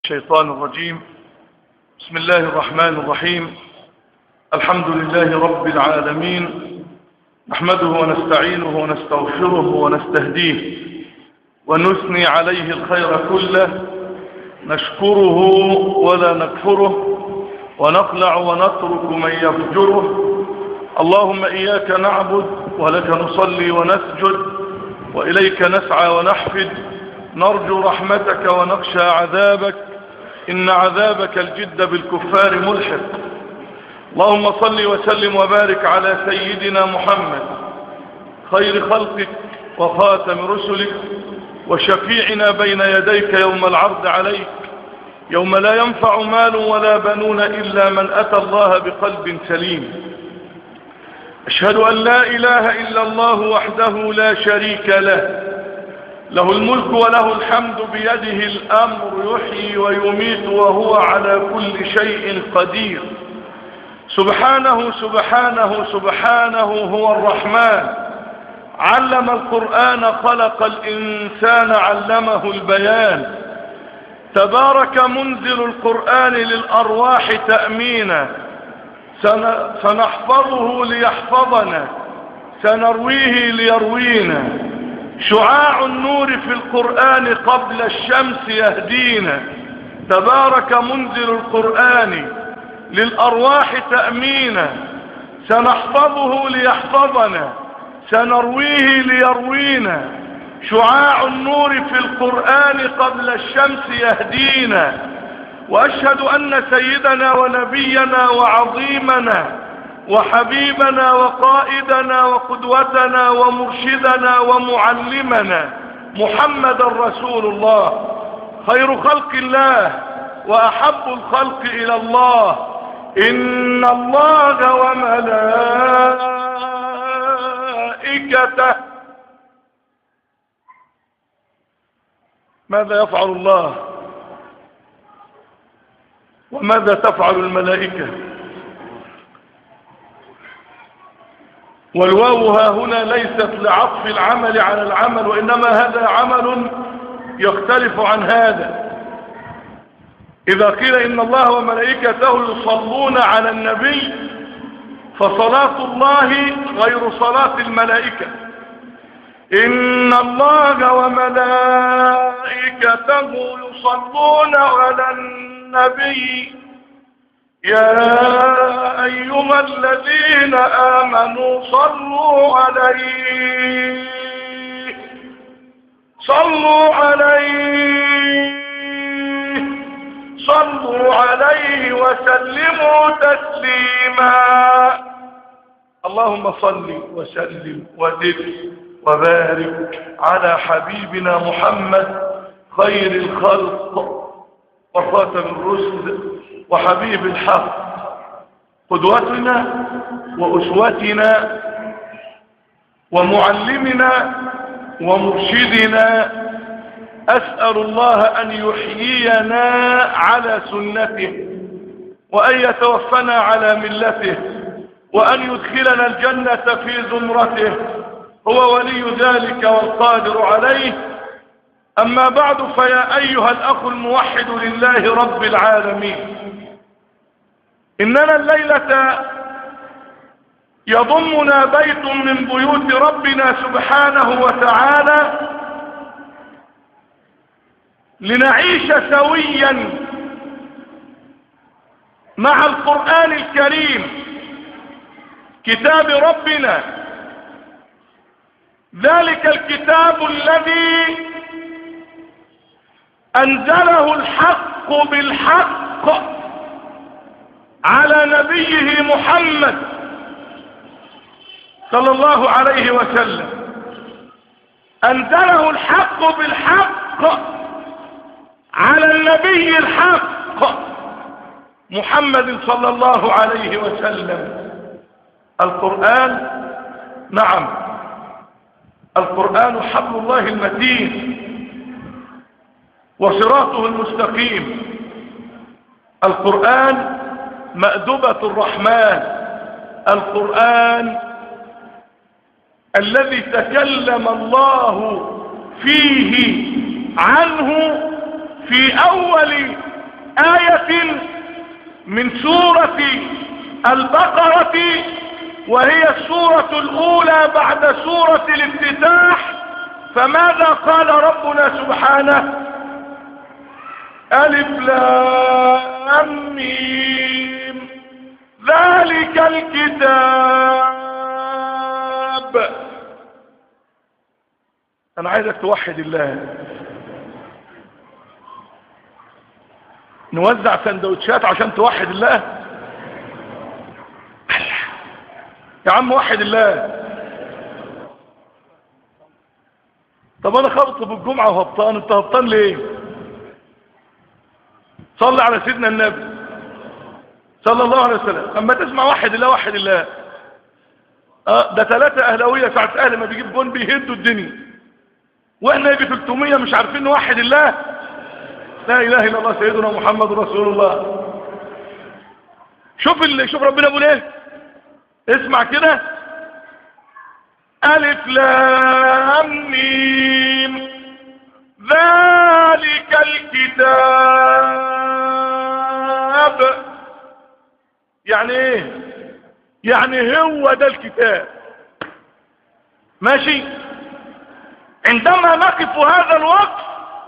الشيطان الرجيم بسم الله الرحمن الرحيم الحمد لله رب العالمين نحمده ونستعينه ونستغفره ونستهديه ونثني عليه الخير كله نشكره ولا نكفره ونخلع ونترك من يفجره اللهم إياك نعبد ولك نصلي ونسجد وإليك نسعى ونحفد نرجو رحمتك ونخشى عذابك إن عذابك الجد بالكفار ملحق اللهم صل وسلم وبارك على سيدنا محمد خير خلقك وخاتم رسلك وشفيعنا بين يديك يوم العرض عليك يوم لا ينفع مال ولا بنون إلا من أتى الله بقلب سليم أشهد أن لا إله إلا الله وحده لا شريك له له الملك وله الحمد بيده الأمر يحيي ويميت وهو على كل شيء قدير سبحانه سبحانه سبحانه هو الرحمن علم القرآن خلق الإنسان علمه البيان تبارك منزل القرآن للأرواح تأمينا سنحفظه ليحفظنا سنرويه ليروينا شعاع النور في القرآن قبل الشمس يهدينا تبارك منزل القرآن للأرواح تأمينا سنحفظه ليحفظنا سنرويه ليروينا شعاع النور في القرآن قبل الشمس يهدينا وأشهد أن سيدنا ونبينا وعظيمنا وحبيبنا وقائدنا وقدوتنا ومرشدنا ومعلمنا محمد رسول الله خير خلق الله وأحب الخلق إلى الله إن الله وملائكته ماذا يفعل الله وماذا تفعل الملائكة والواو ها هنا ليست لعطف العمل على العمل وإنما هذا عمل يختلف عن هذا إذا قيل إن الله وملائكته يصلون على النبي فصلاة الله غير صلاة الملائكة إن الله وملائكته يصلون على النبي يا أيها الذين آمنوا صلوا عليه صلوا عليه صلوا عليه وسلموا تسليما اللهم صل وسلم وزد وبارك على حبيبنا محمد خير الخلق وخاتم الرسل وحبيب الحق قدوتنا وأسوتنا ومعلمنا ومرشدنا أسأل الله أن يحيينا على سنته وأن يتوفنا على ملته وأن يدخلنا الجنة في زمرته هو ولي ذلك والقادر عليه أما بعد فيا أيها الأخ الموحد لله رب العالمين إننا الليلة يضمنا بيت من بيوت ربنا سبحانه وتعالى لنعيش سويا مع القرآن الكريم كتاب ربنا ذلك الكتاب الذي أنزله الحق بالحق على نبيه محمد صلى الله عليه وسلم أنزله الحق بالحق على النبي الحق محمد صلى الله عليه وسلم القرآن نعم القرآن حبل الله المتين وصراطه المستقيم القرآن مأدبة الرحمن القرآن الذي تكلم الله فيه عنه في أول آية من سورة البقرة وهي السورة الأولى بعد سورة الافتتاح فماذا قال ربنا سبحانه ألف لام ميم ذلك الكتاب أنا عايزك توحد الله نوزع سندوتشات عشان توحد الله يا عم وحد الله طب انا خبط بالجمعة وهبطان انت هبطان ليه صلي على سيدنا النبي صلى الله عليه وسلم اما تسمع وحد الله وحد الله اه ده ثلاثة اهلاوية ساعة اهل ما بيجيب جون بيهدوا الدنيا واحنا يجي 300 مش عارفين نوحد الله لا اله الا الله سيدنا محمد رسول الله شوف اللي شوف ربنا بيقول ايه اسمع كده الف لام ميم ذلك الكتاب يعني ايه يعني هو ده الكتاب ماشي عندما نقف هذا الوقف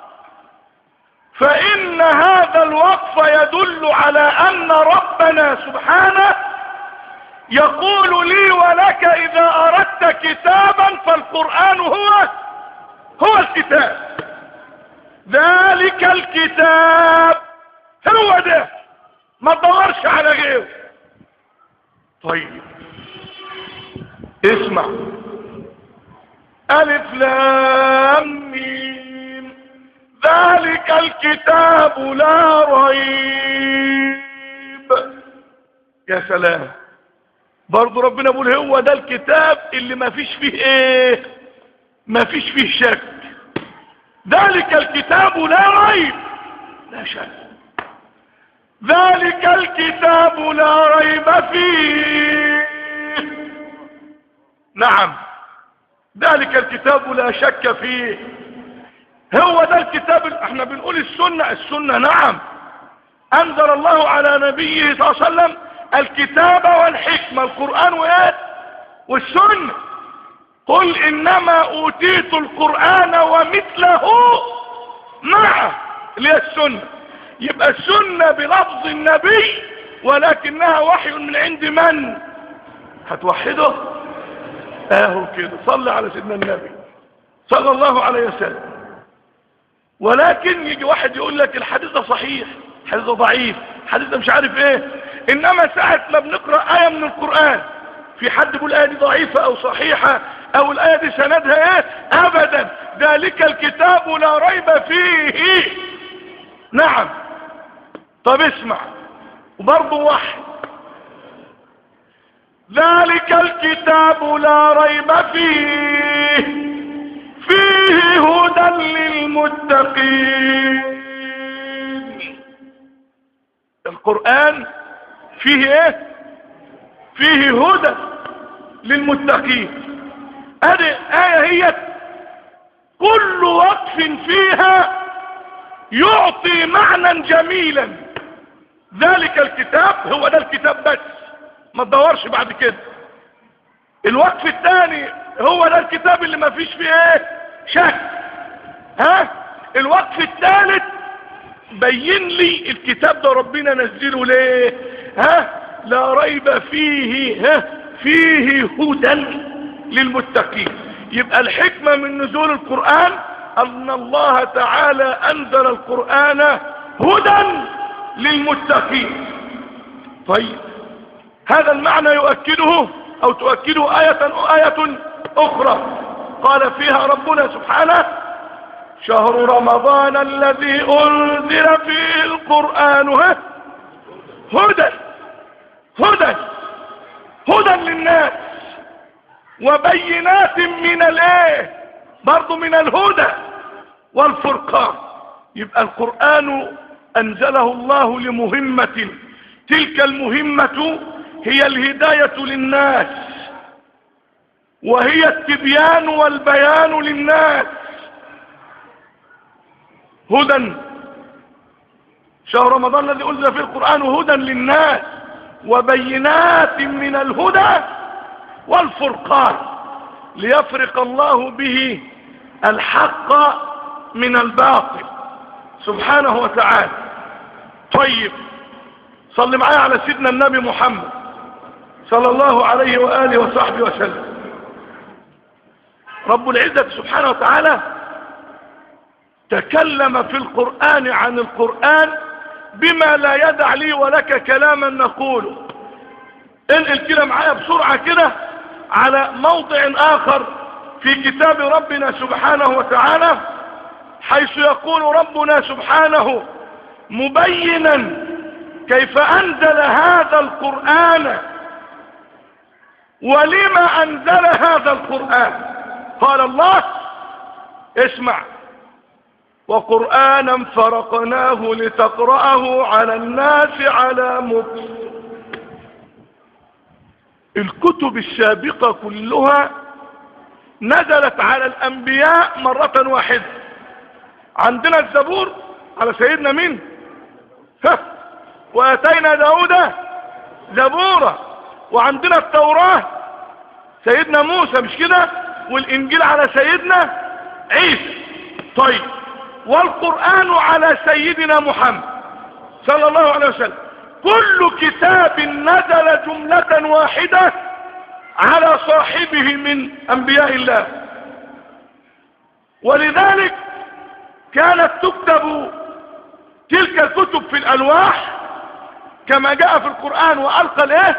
فإن هذا الوقف يدل على أن ربنا سبحانه يقول لي ولك إذا أردت كتابا فالقرآن هو هو الكتاب ذلك الكتاب هو ده ما تدورش على غيره طيب اسمع ألف لام ميم ذلك الكتاب لا ريب يا سلام برضو ربنا بيقول هو ده الكتاب اللي ما فيش فيه ايه ما فيش فيه شك ذلك الكتاب لا ريب لا شك ذلك الكتاب لا ريب فيه نعم ذلك الكتاب لا شك فيه هو ده الكتاب احنا بنقول السنة السنة نعم انزل الله على نبيه صلى الله عليه وسلم الكتاب والحكمة القرآن وايه والسنة قل انما اوتيت القرآن ومثله معه اللي هي السنة يبقى السنة بلفظ النبي ولكنها وحي من عند من هتوحده اهو كده صلى على سيدنا النبي صلى الله عليه وسلم ولكن يجي واحد يقول لك الحديث ده صحيح الحديث ده ضعيف الحديث ده مش عارف ايه انما ساعة ما بنقرأ آية من القرآن في حد يقول الآية دي ضعيفة او صحيحة او الآية دي سندها ايه ابدا ذلك الكتاب لا ريب فيه نعم طب اسمع وبرضه واحد ذلك الكتاب لا ريب فيه فيه هدى للمتقين القرآن فيه ايه فيه هدى للمتقين هذه آية هي كل وقف فيها يعطي معنى جميلا ذلك الكتاب هو ده الكتاب بس ما تدورش بعد كده الوقف الثاني هو ده الكتاب اللي ما فيش فيه ايه شك ها الوقف الثالث بين لي الكتاب ده ربنا نزله ليه ها لا ريب فيه ها فيه هدى للمتقين يبقى الحكمة من نزول القرآن ان الله تعالى انزل القرآن هدى للمتقين طيب هذا المعنى يؤكده او تؤكده آية آية اخرى قال فيها ربنا سبحانه شهر رمضان الذي انزل فيه القرآن هدى هدى هدى للناس وبينات من الايه برضو من الهدى والفرقان يبقى القرآن انزله الله لمهمة تلك المهمة هي الهداية للناس وهي التبيان والبيان للناس هدى شهر رمضان الذي أنزل فيه القرآن هدى للناس وبينات من الهدى والفرقان ليفرق الله به الحق من الباطل سبحانه وتعالى طيب صل معايا على سيدنا النبي محمد صلى الله عليه وآله وصحبه وسلم رب العزة سبحانه وتعالى تكلم في القرآن عن القرآن بما لا يدع لي ولك كلاما نقوله انقل كده معايا بسرعة كده على موضع آخر في كتاب ربنا سبحانه وتعالى حيث يقول ربنا سبحانه مبينا كيف أنزل هذا القرآن ولما أنزل هذا القرآن قال الله اسمع وقرآنا فرقناه لتقرأه على الناس على مكس الكتب السابقة كلها نزلت على الأنبياء مرة واحدة عندنا الزبور على سيدنا مين ها واتينا داود زبورا وعندنا التوراة سيدنا موسى مش كده والانجيل على سيدنا عيسى طيب والقرآن على سيدنا محمد صلى الله عليه وسلم كل كتاب نزل جملة واحدة على صاحبه من انبياء الله ولذلك كانت تكتب تلك الكتب في الالواح كما جاء في القرآن والقى الايه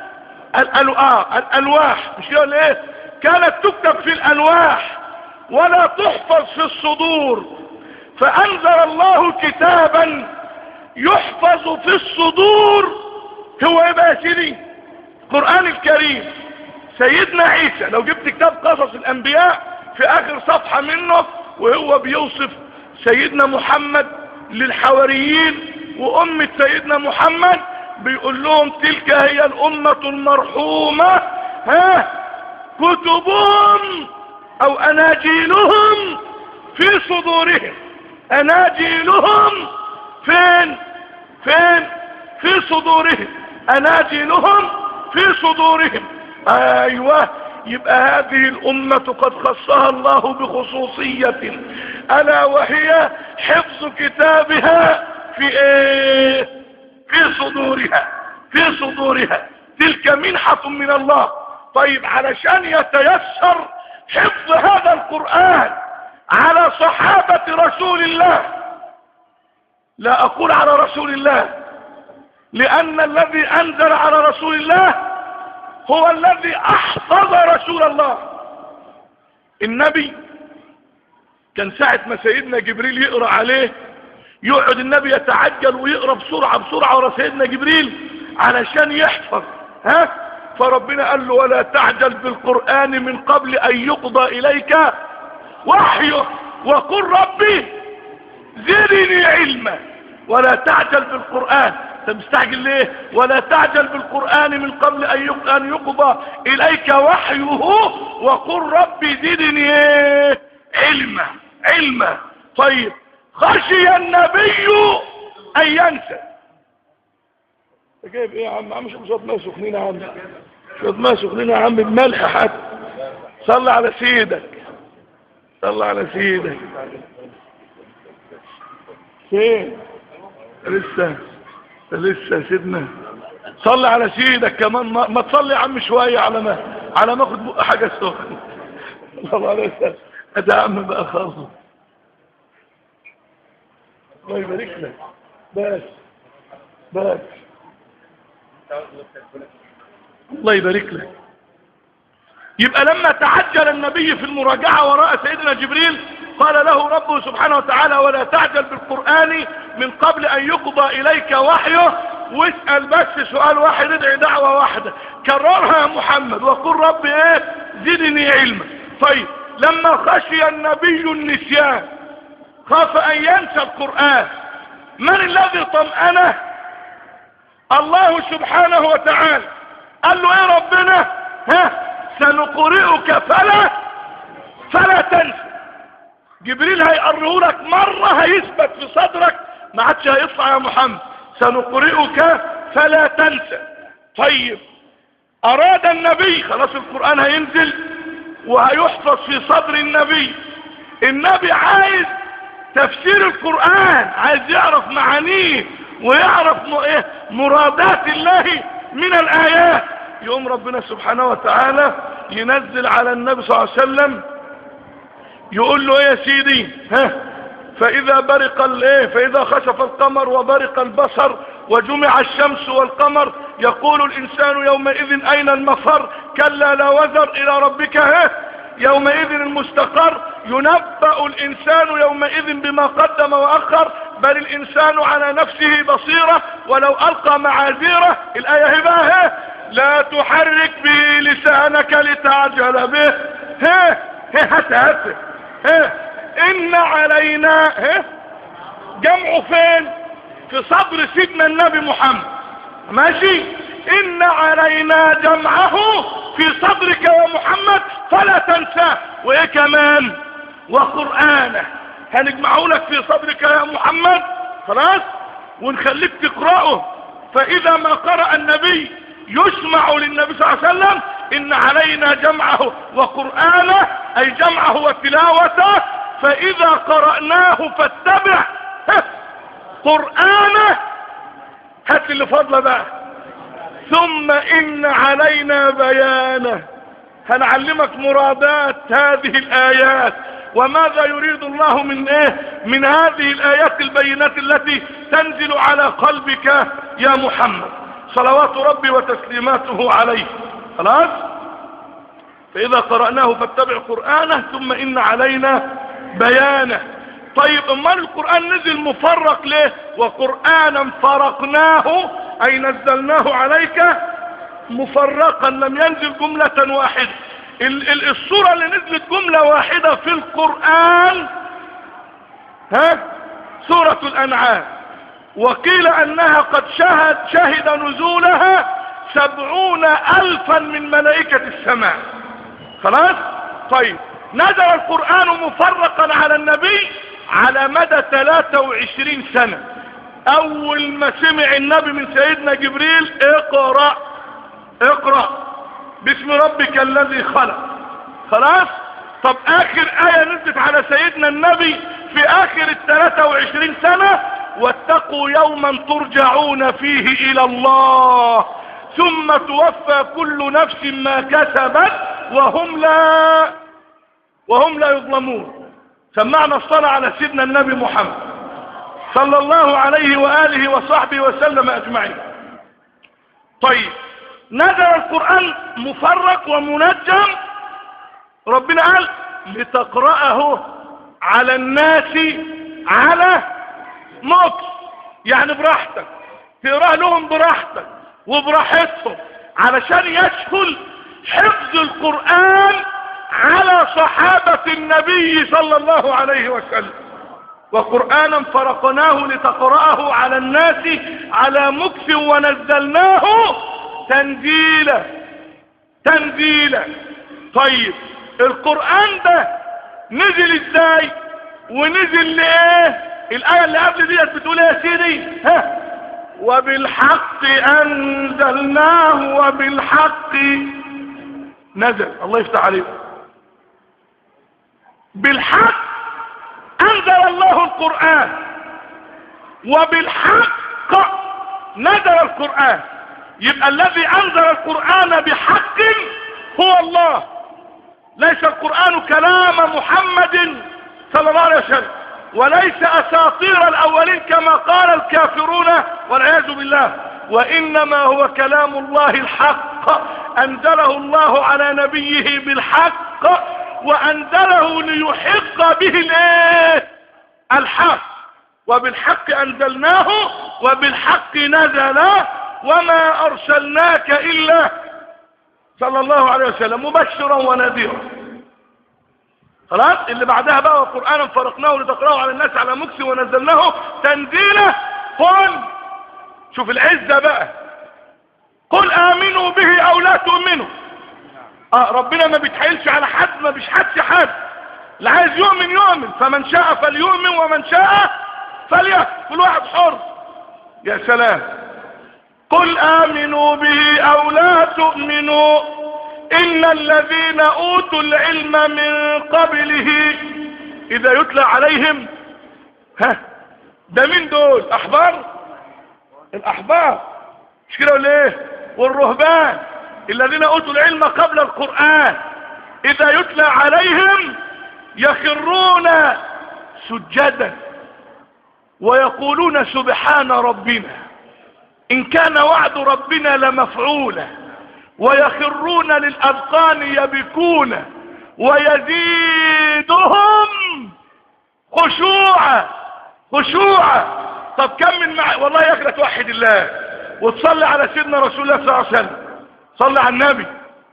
الالواح مش كده الايه كانت تكتب في الالواح ولا تحفظ في الصدور فانزل الله كتابا يحفظ في الصدور هو ايه بقى سيدي القرآن الكريم سيدنا عيسى لو جبت كتاب قصص الانبياء في اخر صفحة منه وهو بيوصف سيدنا محمد للحواريين وامة سيدنا محمد بيقول لهم تلك هي الامة المرحومة ها كتبهم او اناجيلهم في صدورهم اناجيلهم فين فين في صدورهم اناجيلهم في صدورهم ايوه يبقى هذه الامة قد خصها الله بخصوصية الا وهي حفظ كتابها في ايه في صدورها في صدورها تلك منحة من الله طيب علشان يتيسر حفظ هذا القرآن على صحابة رسول الله لا اقول على رسول الله لان الذي انزل على رسول الله هو الذي احفظ رسول الله النبي كان ساعة ما سيدنا جبريل يقرأ عليه يقعد النبي يتعجل ويقرأ بسرعة بسرعة ورا سيدنا جبريل علشان يحفظ ها فربنا قال له ولا تعجل بالقرآن من قبل ان يقضى اليك وحيه وقل ربي زدني علما ولا تعجل بالقرآن انت مستعجل ليه ولا تعجل بالقرآن من قبل ان يقضى اليك وحيه وقل ربي زدني ايه علما علما طيب خشي النبي ان ينسى جايب ايه يا عم عم شوف شوط ماء سخنين يا عم شوط ماء سخنين يا عم بملح حتى صل على سيدك صل على سيدك فين لسه لسه سيدنا صلي على سيدك كمان ما, ما تصلي يا عم شويه على ما على ما اخد حاجه سخنه الله عليه وسلم ده يا عم بقى خالص الله يبارك لك بس بس الله يبارك لك يبقى لما تعجل النبي في المراجعة وراء سيدنا جبريل قال له ربه سبحانه وتعالى ولا تعجل بالقرآن من قبل ان يقضى اليك وحيه واسأل بس سؤال واحد ادعي دعوة واحدة كررها يا محمد وقل رب ايه زدني علما طيب لما خشي النبي النسيان خاف ان ينسى القرآن من الذي طمأنه الله سبحانه وتعالى قال له ايه ربنا ها سنقرئك فلا فلا تنسى جبريل هيقرره لك مرة هيثبت في صدرك ما عادش هيطلع يا محمد سنقرئك فلا تنسى طيب اراد النبي خلاص القرآن هينزل وهيحفظ في صدر النبي النبي عايز تفسير القرآن عايز يعرف معانيه ويعرف إيه مرادات الله من الآيات يوم ربنا سبحانه وتعالى ينزل على النبي صلى الله عليه وسلم يقول له ايه يا سيدي ها فاذا برق الايه فاذا خسف القمر وبرق البصر وجمع الشمس والقمر يقول الانسان يومئذ اين المفر كلا لا وزر الى ربك ها يومئذ المستقر ينبأ الانسان يومئذ بما قدم واخر بل الانسان على نفسه بصيرة ولو القى معاذيره الايه هبه لا تحرك به لسانك لتعجل به ها ها هات ها ان علينا ها جمعه فين في صدر سيدنا النبي محمد ماشي ان علينا جمعه في صدرك يا محمد فلا تنساه وايه كمان وقرآنه هنجمعه لك في صدرك يا محمد خلاص ونخليك تقرأه فاذا ما قرأ النبي يسمع للنبي صلى الله عليه وسلم ان علينا جمعه وقرآنه اي جمعه وتلاوته فاذا قرأناه فاتبع قرآنه هات اللي فضل بقى ثم ان علينا بيانه هنعلمك مرادات هذه الايات وماذا يريد الله من ايه من هذه الايات البينات التي تنزل على قلبك يا محمد صلوات ربي وتسليماته عليه خلاص فاذا قرأناه فاتبع قرآنه ثم ان علينا بيانه طيب امال القرآن نزل مفرق ليه وقرآنا فرقناه اي نزلناه عليك مفرقا لم ينزل جملة واحدة ال ال الصورة اللي نزلت جملة واحدة في القرآن ها سورة الانعام وقيل انها قد شهد شهد نزولها سبعون الفا من ملائكة السماء خلاص طيب نزل القرآن مفرقا على النبي على مدى 23 سنة اول ما سمع النبي من سيدنا جبريل اقرأ اقرأ باسم ربك الذي خلق خلاص طب اخر اية نزلت على سيدنا النبي في اخر ال 23 سنة واتقوا يوما ترجعون فيه الى الله ثم توفى كل نفس ما كسبت وهم لا وهم لا يظلمون سمعنا الصلاة على سيدنا النبي محمد صلى الله عليه وآله وصحبه وسلم أجمعين طيب نزل القرآن مفرق ومنجم ربنا قال لتقرأه على الناس على مكس يعني براحتك تقرأ لهم براحتك وبراحتهم علشان يسهل حفظ القرآن على صحابة النبي صلى الله عليه وسلم وقرآنا فرقناه لتقرأه على الناس على مكس ونزلناه تنزيلا تنزيلا طيب القرآن ده نزل ازاي ونزل لايه الآية اللي قبل ديت بتقول ايه يا سيدي ها وبالحق انزلناه وبالحق نزل الله يفتح عليكم بالحق انزل الله القرآن وبالحق نزل القرآن يبقى الذي انزل القرآن بحق هو الله ليس القرآن كلام محمد صلى الله عليه وسلم وليس اساطير الاولين كما قال الكافرون والعياذ بالله وانما هو كلام الله الحق انزله الله على نبيه بالحق وانزله ليحق به الايه الحق وبالحق انزلناه وبالحق نزل وما ارسلناك الا صلى الله عليه وسلم مبشرا ونذيرا خلاص اللي بعدها بقى وقرآنا فرقناه لتقرأه على الناس على مكس ونزلناه تنزيله قل شوف العزة بقى قل امنوا به او لا تؤمنوا اه ربنا ما بيتحيلش على حد ما بيشحدش حد اللي عايز يؤمن يؤمن فمن شاء فليؤمن ومن شاء فليكن كل واحد حر يا سلام قل آمنوا به أو لا تؤمنوا إن الذين أوتوا العلم من قبله إذا يتلى عليهم ها ده مين دول أحبار الأحبار مش كده ولا إيه والرهبان الذين أوتوا العلم قبل القرآن إذا يتلى عليهم يخرون سجدا ويقولون سبحان ربنا إن كان وعد ربنا لمفعولا ويخرون للأذقان يبكون ويزيدهم خشوعا خشوعا طب كم من مع... والله يا اخي توحد الله وتصلي على سيدنا رسول الله صلى الله عليه وسلم صلي على النبي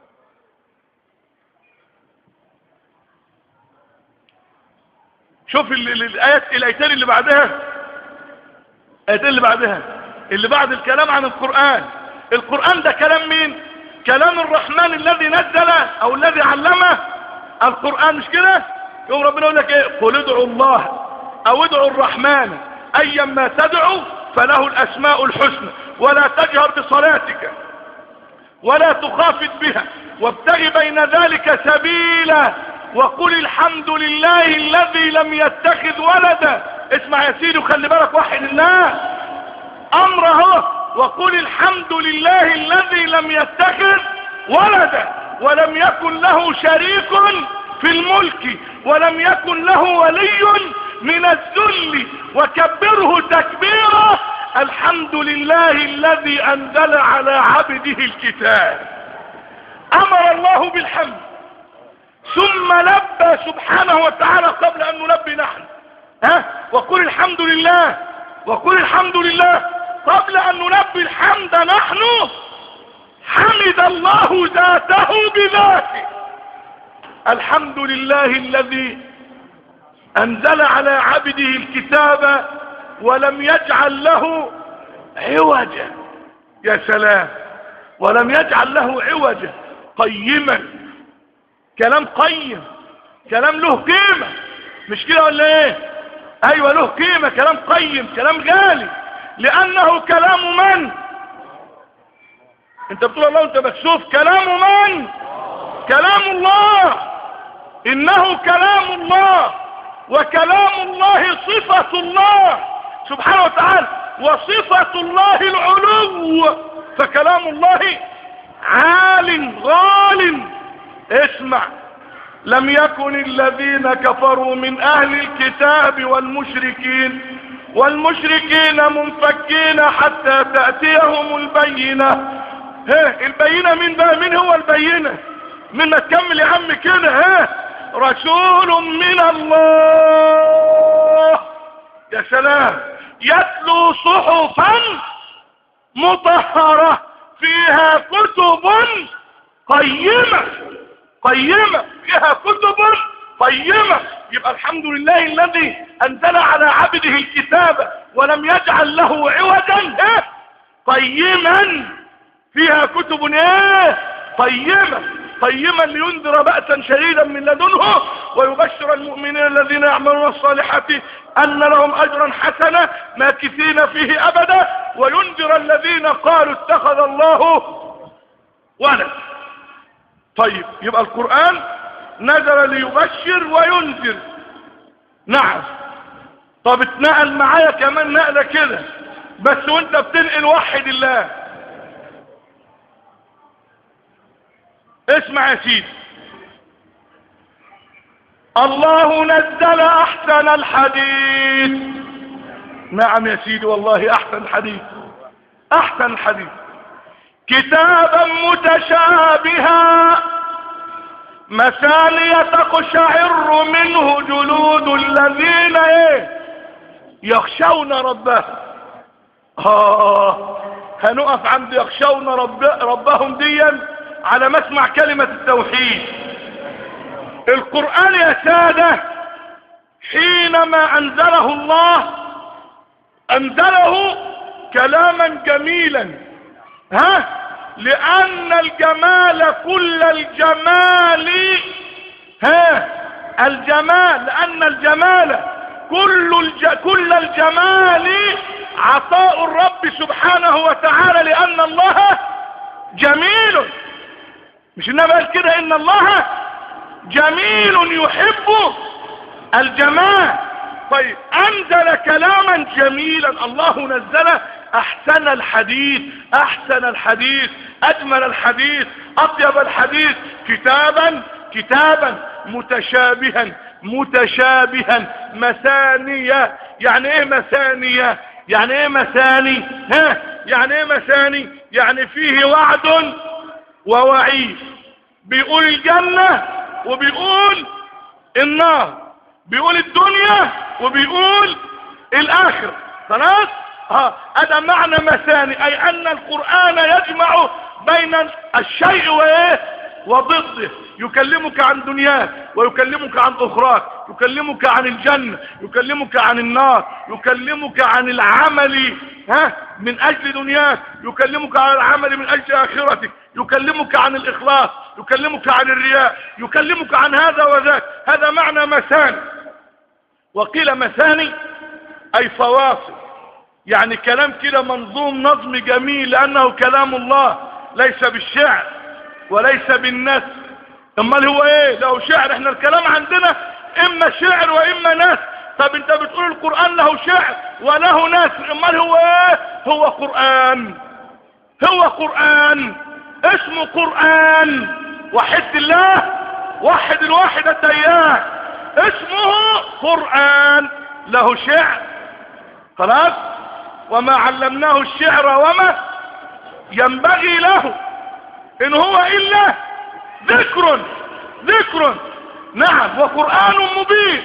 شوف ال- ال- الايات الايتين اللي بعدها الايتين اللي بعدها اللي بعد الكلام عن القرآن القرآن ده كلام مين كلام الرحمن الذي نزل او الذي علمه القرآن مش كده يوم ربنا يقول لك ايه قل ادعوا الله او ادعوا الرحمن ايما تدعوا فله الاسماء الحسنى ولا تجهر بصلاتك ولا تخافت بها وابتغ بين ذلك سبيلا وقل الحمد لله الذي لم يتخذ ولدا اسمع يا سيدي وخلي بالك واحد الله امره وقل الحمد لله الذي لم يتخذ ولدا ولم يكن له شريك في الملك ولم يكن له ولي من الذل وكبره تكبيرا الحمد لله الذي انزل على عبده الكتاب امر الله بالحمد ثم لبى سبحانه وتعالى قبل ان نلبي نحن ها وقل الحمد لله وقل الحمد لله قبل ان نلبي الحمد نحن حمد الله ذاته بذاته الحمد لله الذي انزل على عبده الكتاب ولم يجعل له عوجا يا سلام ولم يجعل له عوجا قيما كلام قيم كلام له قيمة مش كده ولا ايه ايوه له قيمة كلام قيم كلام غالي لانه كلام من انت بتقول الله انت مكسوف كلام من كلام الله انه كلام الله وكلام الله صفة الله سبحانه وتعالى وصفة الله العلو فكلام الله عال غال اسمع لم يكن الذين كفروا من اهل الكتاب والمشركين والمشركين منفكين حتى تأتيهم البينة ها البينة مين بقى مين هو البينة من ما تكمل يا عم كده ها رسول من الله يا سلام يتلو صحفا مطهرة فيها كتب قيمة قيمة فيها كتب قيمة يبقى الحمد لله الذي انزل على عبده الكتاب ولم يجعل له عوجا إيه؟ قيما فيها كتب ايه قيمة قيما لينذر بأسا شديدا من لدنه ويبشر المؤمنين الذين يعملون الصالحات أن لهم أجرا حسنا ماكثين فيه أبدا وينذر الذين قالوا اتخذ الله ولد طيب يبقى القرآن نزل ليبشر وينذر نعم طب اتنقل معايا كمان نقلة كده بس وانت بتنقل وحد الله اسمع يا سيدي الله نزل احسن الحديث نعم يا سيدي والله احسن الحديث احسن الحديث كتابا متشابها مثانية تقشعر منه جلود الذين ايه يخشون ربهم آه هنقف عند يخشون رب ربهم ديا على مسمع كلمة التوحيد القرآن يا سادة حينما أنزله الله أنزله كلاما جميلا ها لأن الجمال كل الجمال ها الجمال لأن الجمال كل, الج... كل الجمال عطاء الرب سبحانه وتعالى لأن الله جميل مش انما قال كده ان الله جميل يحب الجمال طيب انزل كلاما جميلا الله نزل احسن الحديث احسن الحديث اجمل الحديث اطيب الحديث كتابا كتابا متشابها متشابها مثانية يعني ايه مثانية يعني ايه مثاني ها يعني ايه مثاني يعني فيه وعد ووعيد بيقول الجنة وبيقول النار بيقول الدنيا وبيقول الاخرة خلاص ها هذا معنى مثاني اي ان القرآن يجمع بين الشيء وايه وضده يكلمك عن دنياك ويكلمك عن اخراك يكلمك عن الجنة يكلمك عن النار يكلمك عن العمل ها من اجل دنياك يكلمك عن العمل من اجل اخرتك يكلمك عن الاخلاص يكلمك عن الرياء يكلمك عن هذا وذاك هذا معنى مثاني وقيل مثاني اي فواصل يعني كلام كده منظوم نظم جميل لانه كلام الله ليس بالشعر وليس بالنثر امال هو ايه لو شعر احنا الكلام عندنا اما شعر واما نثر طب انت بتقول القرآن له شعر وله نثر امال هو ايه هو قرآن هو قرآن اسمه قرآن وحد الله وحد الواحدة اياه اسمه قرآن له شعر خلاص وما علمناه الشعر وما ينبغي له ان هو الا ذكر ذكر نعم وقرآن مبين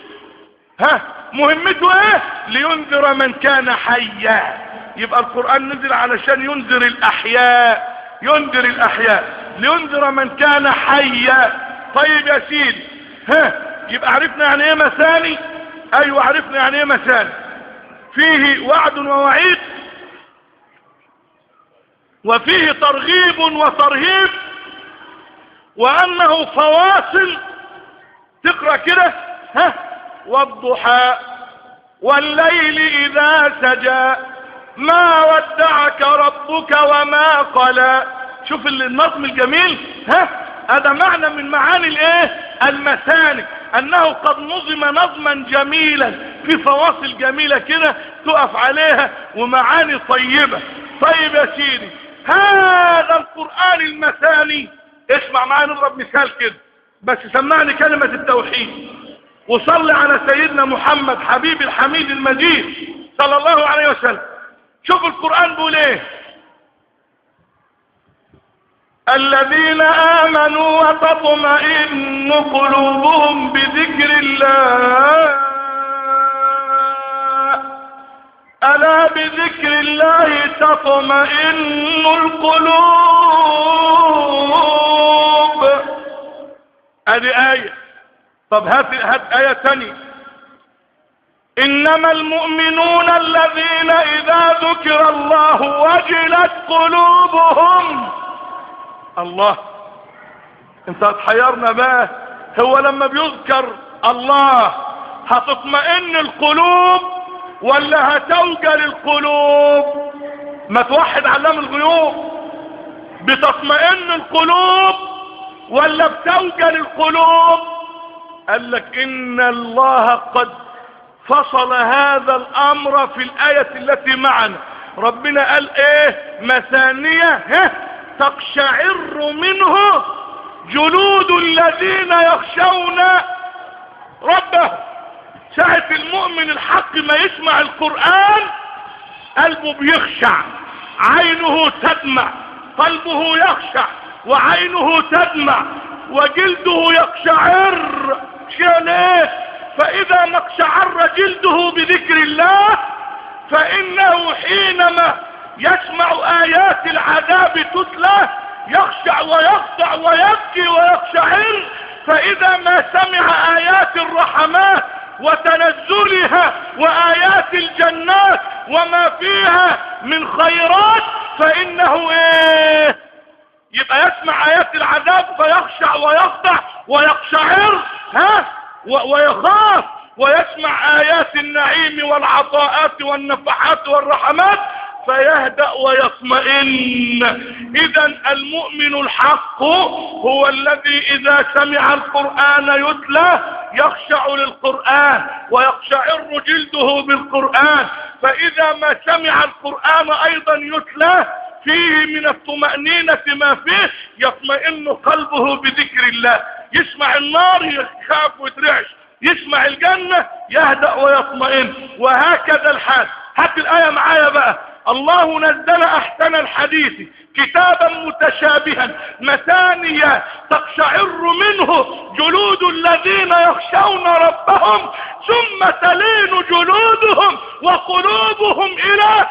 ها مهمته ايه لينذر من كان حيا يبقى القرآن نزل علشان ينذر الاحياء ينذر الاحياء لينذر من كان حيا طيب يا سيدي ها يبقى عرفنا يعني ايه مثاني ايوه عرفنا يعني ايه مثاني فيه وعد ووعيد وفيه ترغيب وترهيب وانه فواصل تقرأ كده ها والضحى والليل اذا سجى ما ودعك ربك وما قلى شوف النظم الجميل ها هذا معنى من معاني الايه المثاني انه قد نظم نظما جميلا في فواصل جميلة كده تقف عليها ومعاني طيبة طيب يا سيدي هذا القرآن المثاني اسمع معايا نضرب مثال كده بس سمعني كلمة التوحيد وصلي على سيدنا محمد حبيب الحميد المجيد صلى الله عليه وسلم شوف القرآن بيقول ايه الذين آمنوا وتطمئن قلوبهم بذكر الله ألا بذكر الله تطمئن القلوب هذه آية طب هات, هات آية تانية إنما المؤمنون الذين إذا ذكر الله وجلت قلوبهم الله انت هتحيرنا بقى هو لما بيذكر الله هتطمئن القلوب ولا هتوجل القلوب ما توحد علام الغيوب بتطمئن القلوب ولا بتوجل القلوب قال لك ان الله قد فصل هذا الامر في الاية التي معنا ربنا قال ايه مثانية ها تقشعر منه جلود الذين يخشون ربه ساعة المؤمن الحق ما يسمع القرآن قلبه بيخشع عينه تدمع قلبه يخشع وعينه تدمع وجلده يقشعر شان ايه فاذا ما اقشعر جلده بذكر الله فانه حينما يسمع ايات العذاب تتلى يخشع ويخضع ويبكي ويقشعر فاذا ما سمع ايات الرحمات وتنزلها وايات الجنات وما فيها من خيرات فانه ايه يبقى يسمع ايات العذاب فيخشع ويخضع ويقشعر ها ويخاف ويسمع آيات النعيم والعطاءات والنفحات والرحمات فيهدأ ويطمئن اذا المؤمن الحق هو الذي اذا سمع القرآن يتلى يخشع للقرآن ويقشعر جلده بالقرآن فاذا ما سمع القرآن ايضا يتلى فيه من الطمأنينة ما فيه يطمئن قلبه بذكر الله يسمع النار يخاف ويترعش يسمع الجنة يهدأ ويطمئن وهكذا الحال هات الآية معايا بقى الله نزل احسن الحديث كتابا متشابها مثانيا تقشعر منه جلود الذين يخشون ربهم ثم تلين جلودهم وقلوبهم الى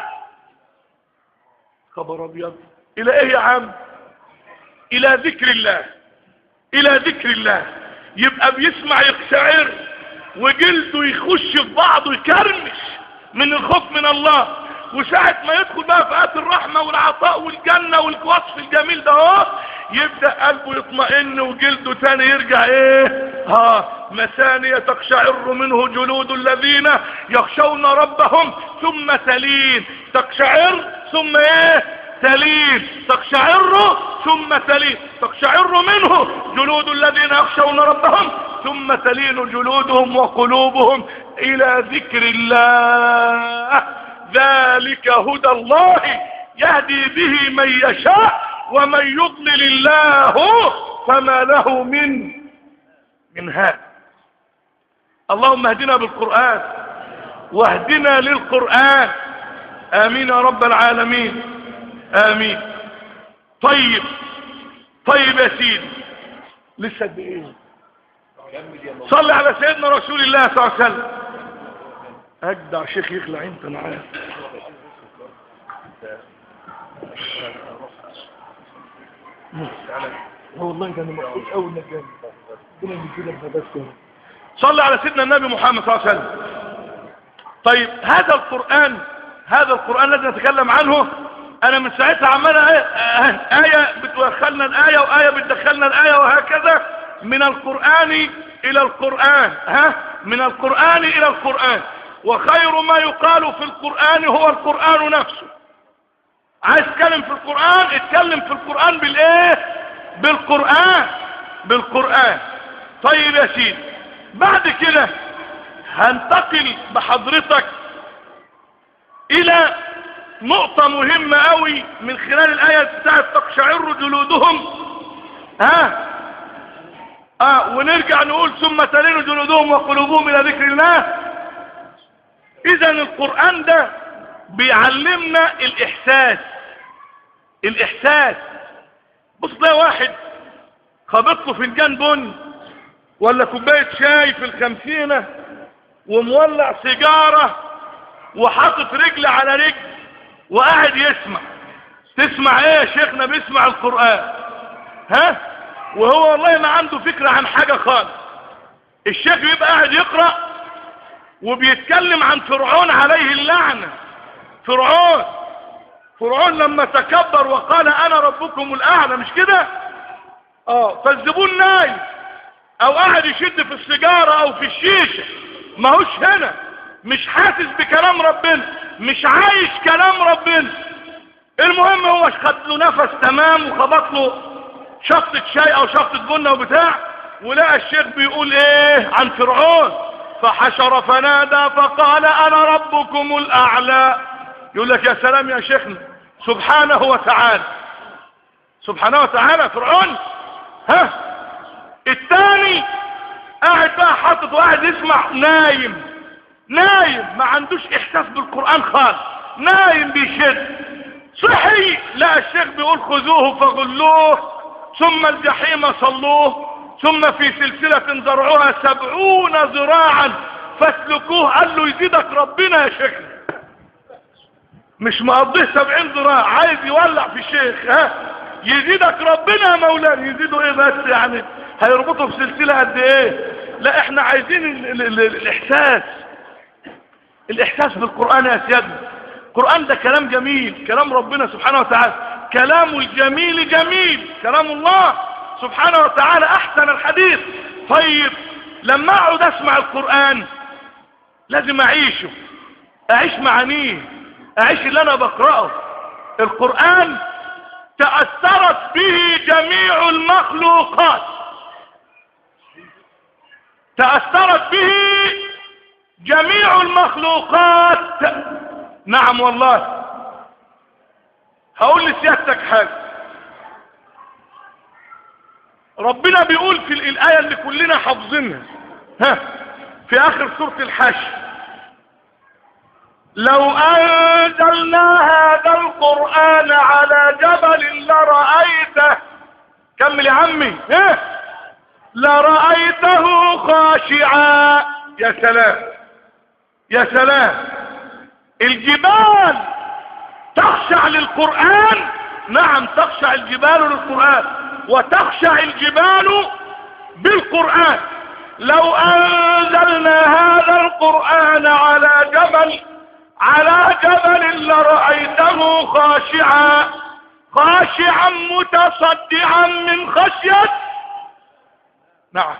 خبر ابيض الى ايه يا عم الى ذكر الله الى ذكر الله يبقى بيسمع يقشعر وجلده يخش في بعضه يكرمش من الخوف من الله وساعة ما يدخل بقى في آت الرحمة والعطاء والجنة والوصف الجميل ده اهو يبدأ قلبه يطمئن وجلده تاني يرجع ايه ها مثانية تقشعر منه جلود الذين يخشون ربهم ثم تلين تقشعر ثم ايه تلين تقشعر ثم تلين تقشعر منه جلود الذين يخشون ربهم ثم تلين جلودهم وقلوبهم الى ذكر الله ذلك هدى الله يهدي به من يشاء ومن يضلل الله فما له من من هاد اللهم اهدنا بالقرآن واهدنا للقرآن آمين يا رب العالمين آمين طيب طيب يا سيدي لسه بايه صلي على سيدنا رسول الله صلى الله عليه وسلم اجدع شيخ يخلع انت معاه والله كان مبسوط قوي انك جاي ربنا يجزيك بس صلى على سيدنا النبي محمد صلى الله عليه وسلم طيب هذا القرآن هذا القرآن الذي نتكلم عنه انا من ساعتها عمال آية بتدخلنا الآية وآية بتدخلنا الآية وهكذا من القرآن الى القرآن ها من القرآن الى القرآن وخير ما يقال في القرآن هو القرآن نفسه عايز تتكلم في القرآن اتكلم في القرآن بالايه بالقرآن بالقرآن طيب يا سيدي بعد كده هنتقل بحضرتك الى نقطة مهمة قوي من خلال الآية بتاعت تقشعر جلودهم ها اه ونرجع نقول ثم تلين جلودهم وقلوبهم الى ذكر الله اذا القرآن ده بيعلمنا الاحساس الاحساس بص ده واحد خبط له فنجان بن ولا كوبايه شاي في الخمسينة ومولع سيجارة وحاطط رجل على رجل وقاعد يسمع تسمع ايه يا شيخنا بيسمع القرآن ها وهو والله ما عنده فكرة عن حاجة خالص الشيخ بيبقى قاعد يقرأ وبيتكلم عن فرعون عليه اللعنة فرعون فرعون لما تكبر وقال انا ربكم الاعلى مش كده اه فالزبون نايم او قاعد يشد في السيجارة او في الشيشة ما هوش هنا مش حاسس بكلام ربنا مش عايش كلام ربنا المهم هو خد له نفس تمام وخبط له شطة شاي او شطة بنة وبتاع ولقى الشيخ بيقول ايه عن فرعون فحشر فنادى فقال انا ربكم الاعلى يقول لك يا سلام يا شيخنا سبحانه وتعالى سبحانه وتعالى فرعون ها الثاني قاعد بقى حاطط واحد يسمع نايم نايم ما عندوش احساس بالقرآن خالص نايم بيشد صحي لا الشيخ بيقول خذوه فغلوه ثم الجحيم صلوه ثم في سلسلة ذرعها سبعون ذراعا فاسلكوه قال له يزيدك ربنا يا شيخ مش مقضيه سبعين ذراع عايز يولع في الشيخ ها يزيدك ربنا يا مولانا يزيدوا ايه بس يعني هيربطوا في سلسلة قد ايه لا احنا عايزين ال ال ال الاحساس الاحساس بالقرآن يا سيادنا القرآن ده كلام جميل كلام ربنا سبحانه وتعالى كلام الجميل جميل كلام الله سبحانه وتعالى احسن الحديث طيب لما اقعد اسمع القرآن لازم اعيشه اعيش معانيه اعيش اللي انا بقرأه القرآن تأثرت به جميع المخلوقات تأثرت به جميع المخلوقات نعم والله هقول لسيادتك حاجة ربنا بيقول في الآية اللي كلنا حافظينها ها في آخر سورة الحشر لو أنزلنا هذا القرآن على جبل لرأيته كمل يا عمي ها لرأيته خاشعا يا سلام يا سلام الجبال تخشع للقرآن نعم تخشع الجبال للقرآن وتخشع الجبال بالقرآن لو أنزلنا هذا القرآن على جبل على جبل لرأيته خاشعا خاشعا متصدعا من خشية نعم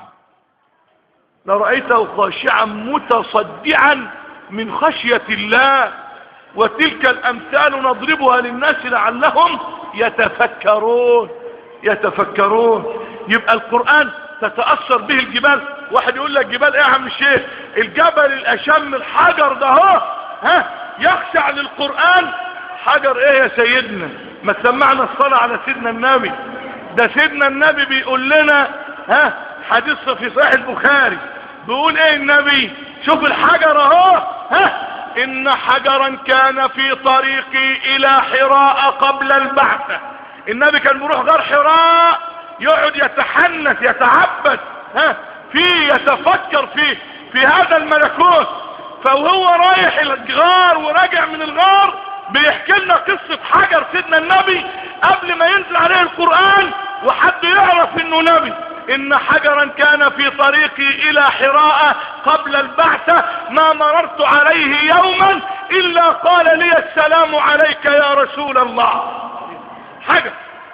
لرأيته خاشعا متصدعا من خشية الله وتلك الأمثال نضربها للناس لعلهم يتفكرون يتفكرون يبقى القرآن تتأثر به الجبال واحد يقول لك جبال ايه يا عم الشيخ الجبل الاشم الحجر ده هو ها يخشع للقرآن حجر ايه يا سيدنا ما تسمعنا الصلاة على سيدنا النبي ده سيدنا النبي بيقول لنا ها حديث في صحيح البخاري بيقول ايه النبي شوف الحجر اهو ها ان حجرا كان في طريقي الى حراء قبل البعثة النبي كان بيروح غار حراء يقعد يتحنث يتعبد ها فيه يتفكر فيه في هذا الملكوت فهو رايح الغار وراجع من الغار بيحكي لنا قصة حجر سيدنا النبي قبل ما ينزل عليه القرآن وحد يعرف انه نبي ان حجرا كان في طريقي الى حراء قبل البعثة ما مررت عليه يوما الا قال لي السلام عليك يا رسول الله حجر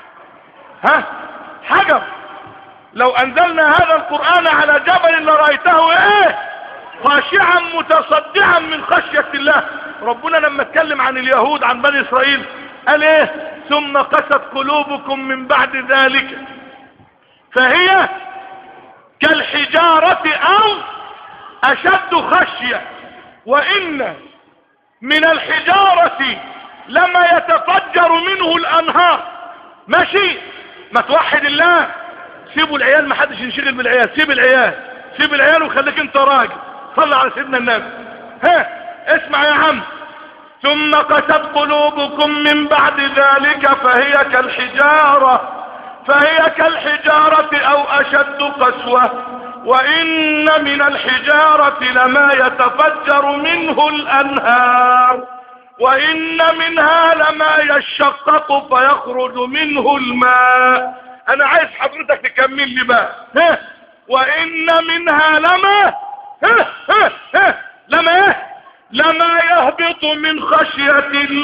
ها حجر لو انزلنا هذا القرآن على جبل لرأيته ايه خاشعا متصدعا من خشية الله ربنا لما اتكلم عن اليهود عن بني اسرائيل قال ايه ثم قست قلوبكم من بعد ذلك فهي كالحجارة او اشد خشية وان من الحجارة لما يتفجر منه الانهار ماشي ما توحد الله سيبوا العيال ما حدش ينشغل بالعيال سيب العيال سيب العيال وخليك انت راجل صلى على سيدنا النبي ها اسمع يا عم ثم قست قلوبكم من بعد ذلك فهي كالحجارة فهي كالحجارة او اشد قسوة وان من الحجارة لما يتفجر منه الانهار وان منها لما يشقق فيخرج منه الماء انا عايز حضرتك تكمل لي بقى ها وان منها لما ها ها ها لما ايه لما يهبط من خشية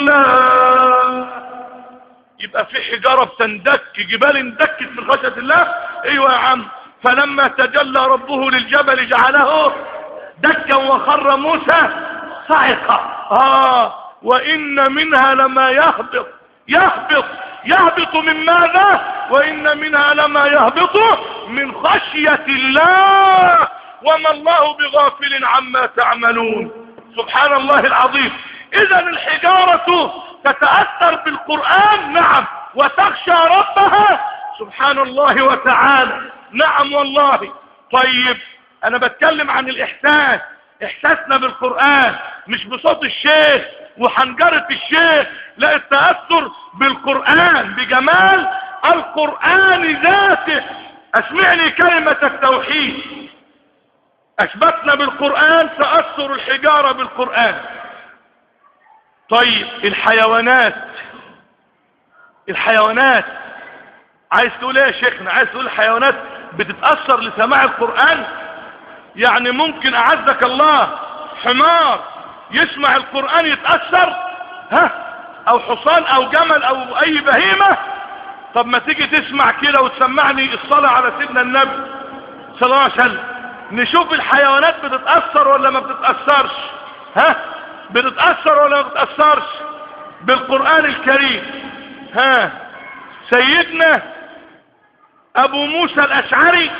الله يبقى في حجارة بتندك جبال اندكت من خشية الله ايوه يا عم فلما تجلى ربه للجبل جعله دكا وخر موسى صعقا اه وان منها لما يهبط يهبط يهبط من ماذا وان منها لما يهبط من خشية الله وما الله بغافل عما تعملون سبحان الله العظيم اذا الحجارة تتأثر بالقرآن نعم وتخشى ربها سبحان الله وتعالى نعم والله طيب انا بتكلم عن الاحساس احساسنا بالقرآن مش بصوت الشيخ وحنجرة الشيخ لا التأثر بالقرآن بجمال القرآن ذاته اسمعني كلمة التوحيد اثبتنا بالقرآن تأثر الحجارة بالقرآن طيب الحيوانات الحيوانات عايز تقول ايه يا شيخنا عايز تقول الحيوانات بتتأثر لسماع القرآن يعني ممكن اعزك الله حمار يسمع القرآن يتأثر ها او حصان او جمل او اي بهيمة طب ما تيجي تسمع كده وتسمعني الصلاة على سيدنا النبي صلى الله عليه وسلم نشوف الحيوانات بتتأثر ولا ما بتتأثرش ها بتتأثر ولا ما بتتأثرش بالقرآن الكريم ها سيدنا ابو موسى الاشعري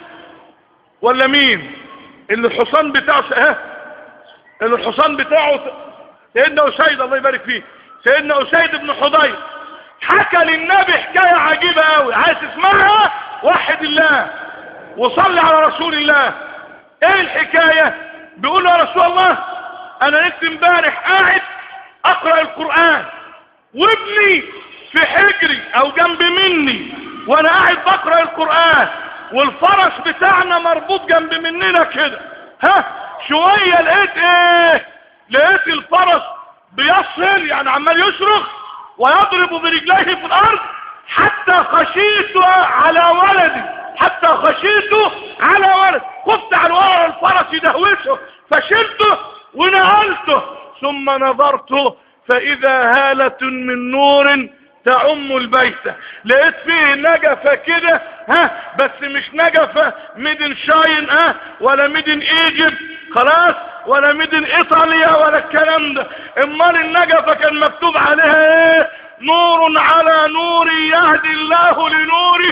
ولا مين اللي الحصان بتاعه ها اللي الحصان بتاعه سيدنا اسيد الله يبارك فيه سيدنا اسيد بن حضير حكى للنبي حكاية عجيبة قوي عايز تسمعها وحد الله وصلي على رسول الله ايه الحكاية بيقول له يا رسول الله انا لسه امبارح قاعد اقرأ القرآن وابني في حجري او جنب مني وانا قاعد بقرأ القرآن والفرس بتاعنا مربوط جنب مننا كده ها شوية لقيت ايه لقيت الفرس بيصل يعني عمال يصرخ ويضرب برجليه في الارض حتى خشيت على ولدي حتى خشيت على ولد خفت على ورا الفرس يدهوشه فشلته ونقلته ثم نظرت فاذا هالة من نور تعم البيت لقيت فيه نجفة كده ها بس مش نجفة ميدن شاين ها ولا ميدن ايجيبت خلاص ولا ميدن ايطاليا ولا الكلام ده امال النجفة كان مكتوب عليها ايه نور على نور يهدي الله لنوره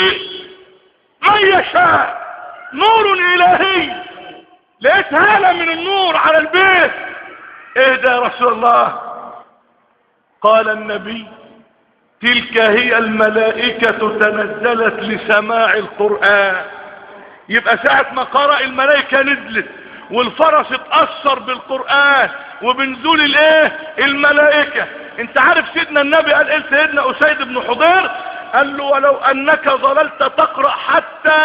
من يشاء نور الهي لقيت هالة من النور على البيت ايه ده يا رسول الله قال النبي تلك هي الملائكة تنزلت لسماع القرآن يبقى ساعة ما قرأ الملائكة نزلت والفرس اتأثر بالقرآن وبنزول الايه الملائكة انت عارف سيدنا النبي قال ايه سيدنا اسيد بن حضير قال له ولو انك ظللت تقرأ حتى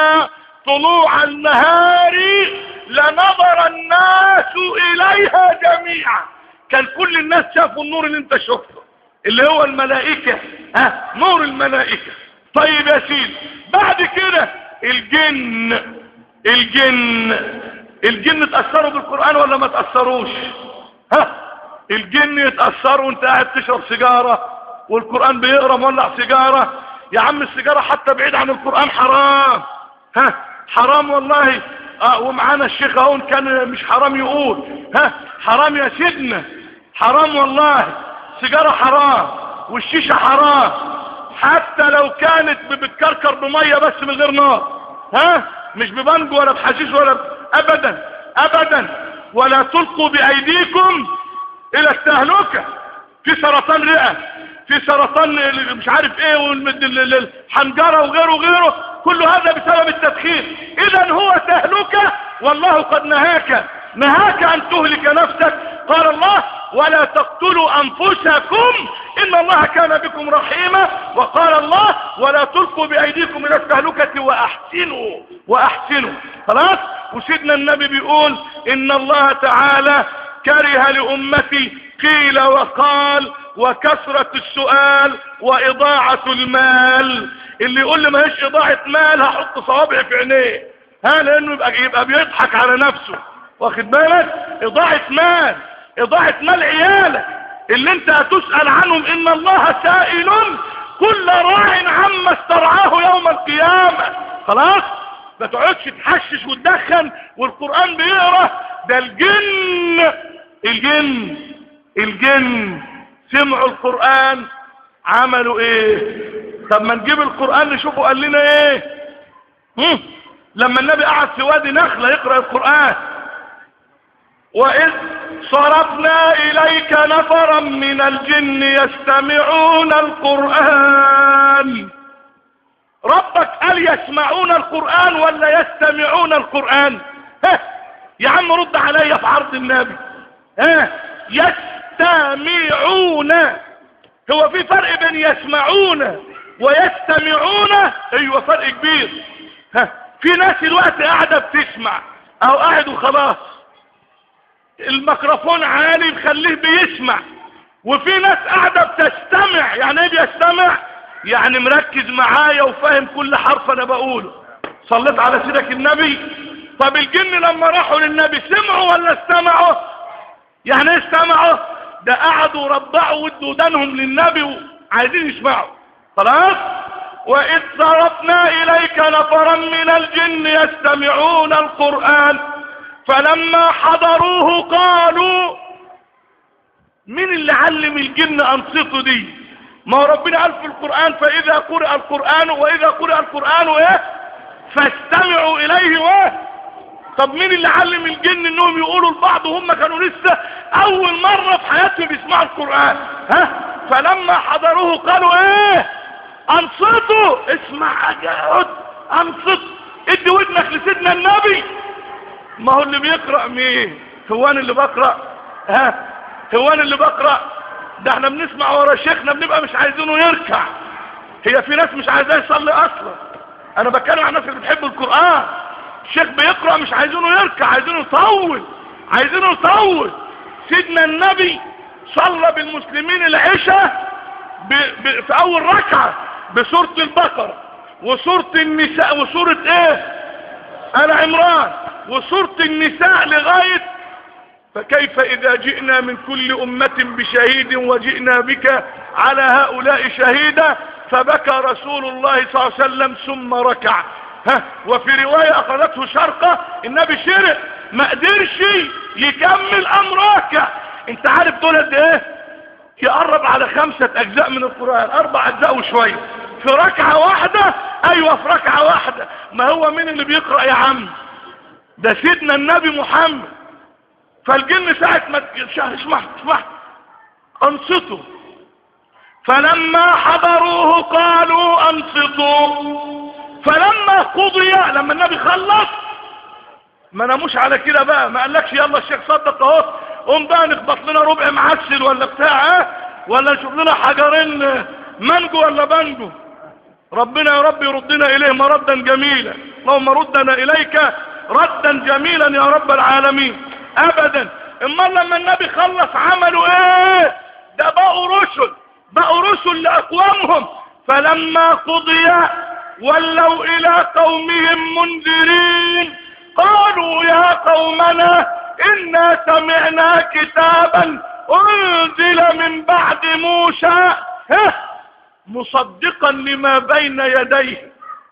طلوع النهار لنظر الناس اليها جميعا كان كل الناس شافوا النور اللي انت شفته اللي هو الملائكة ها نور الملائكة طيب يا سيدي بعد كده الجن الجن الجن تأثروا بالقرآن ولا ما تأثروش ها الجن يتأثروا وانت قاعد تشرب سيجارة والقرآن بيقرا مولع سيجارة يا عم السيجارة حتى بعيد عن القرآن حرام ها حرام والله اه ومعانا الشيخ اهون كان مش حرام يقول ها حرام يا سيدنا حرام والله سيجارة حرام والشيشة حرام حتى لو كانت بتكركر بمية بس من غير نار ها مش ببنج ولا بحشيش ولا ب... ابدا ابدا ولا تلقوا بايديكم الى التهلكة في سرطان رئة في سرطان مش عارف ايه والحنجرة وغيره وغيره كل هذا بسبب التدخين اذا هو تهلكة والله قد نهاك نهاك ان تهلك نفسك قال الله ولا تقتلوا انفسكم ان الله كان بكم رحيما وقال الله ولا تلقوا بايديكم الى التهلكة واحسنوا واحسنوا خلاص وسيدنا النبي بيقول ان الله تعالى كره لامتي قيل وقال وكثرة السؤال واضاعة المال اللي يقول لي ماهيش اضاعة مال هحط صوابعي في عينيه ها لانه يبقى, يبقى بيضحك على نفسه واخد بالك اضاعة مال اضاعة مال عيالك اللي انت هتسأل عنهم ان الله سائل كل راع عما استرعاه يوم القيامة خلاص ما تقعدش تحشش وتدخن والقرآن بيقرا ده الجن الجن الجن سمعوا القرآن عملوا ايه طب ما نجيب القرآن نشوفه قال لنا ايه هم؟ لما النبي قعد في وادي نخلة يقرأ القرآن وإذ صرفنا إليك نفرا من الجن يستمعون القرآن ربك قال يسمعون القرآن ولا يستمعون القرآن ها يا عم رد عليا في عرض النبي ها يستمعون هو في فرق بين يسمعون ويستمعون ايوه فرق كبير ها في ناس الوقت قاعدة بتسمع او قاعد وخلاص الميكروفون عالي مخليه بيسمع وفي ناس قاعدة بتستمع يعني ايه بيستمع يعني مركز معايا وفاهم كل حرف انا بقوله صليت على سيدك النبي طب الجن لما راحوا للنبي سمعوا ولا استمعوا يعني ايه استمعوا ده قعدوا ربعوا ودوا ودانهم للنبي وعايزين يسمعوا خلاص وإذ صرفنا إليك نفرا من الجن يستمعون القرآن فلما حضروه قالوا مين اللي علم الجن أنصته دي ما هو ربنا قال في القرآن فإذا قرأ القرآن وإذا قرأ القرآن إيه فاستمعوا إليه وإيه طب مين اللي علم الجن انهم يقولوا لبعض وهم كانوا لسه اول مرة في حياتهم بيسمعوا القرآن ها فلما حضروه قالوا ايه انصتوا اسمع اجاود انصت ادي ودنك لسيدنا النبي ما هو اللي بيقرأ مين هو انا اللي بقرأ ها هو انا اللي بقرأ ده احنا بنسمع ورا شيخنا بنبقى مش عايزينه يركع هي في ناس مش عايزاه يصلي اصلا انا بتكلم عن الناس اللي بتحب القرآن الشيخ بيقرأ مش عايزينه يركع عايزينه يطول عايزينه يطول سيدنا النبي صلى بالمسلمين العشاء ب... ب... في اول ركعة بسورة البقرة وسورة النساء وسورة ايه آل عمران وسورة النساء لغاية فكيف اذا جئنا من كل امة بشهيد وجئنا بك على هؤلاء شهيدا فبكى رسول الله صلى الله عليه وسلم ثم ركع ها وفي رواية اخذته شرقة النبي شرق ما قدرش يكمل امرك انت عارف دول قد ايه يقرب على خمسة اجزاء من القرآن اربع اجزاء وشوية في ركعة واحدة ايوه في ركعة واحدة ما هو مين اللي بيقرأ يا عم ده سيدنا النبي محمد فالجن ساعة ما اسمع اسمع انصتوا فلما حضروه قالوا انصتوا فلما قضي لما النبي خلص ما ناموش على كده بقى ما قالكش يلا الشيخ صدق اهو قوم بقى نخبط لنا ربع معسل ولا بتاع اه ولا نشوف لنا حجرين مانجو ولا بانجو ربنا يا رب يردنا اليه مردا جميلا اللهم ردنا اليك ردا جميلا يا رب العالمين ابدا اما لما النبي خلص عملوا ايه ده بقوا رسل بقوا رسل لاقوامهم فلما قضي ولوا الى قومهم منذرين قالوا يا قومنا انا سمعنا كتابا انزل من بعد موسى مصدقا لما بين يديه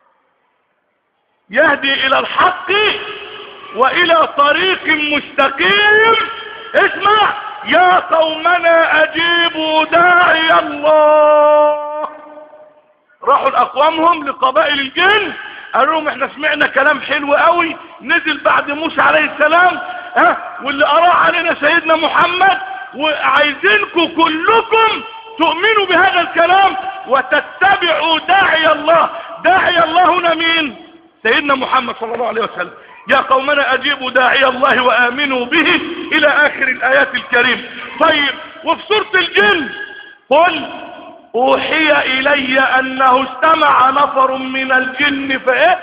يهدي الى الحق والى طريق مستقيم اسمع يا قومنا اجيبوا داعي الله راحوا لاقوامهم لقبائل الجن قالوا لهم احنا سمعنا كلام حلو قوي نزل بعد موسى عليه السلام ها واللي قراه علينا سيدنا محمد وعايزينكم كلكم تؤمنوا بهذا الكلام وتتبعوا داعي الله داعي الله هنا مين سيدنا محمد صلى الله عليه وسلم يا قومنا اجيبوا داعي الله وامنوا به الى اخر الايات الكريم طيب وفي سورة الجن قل اوحي الي انه استمع نفر من الجن فايه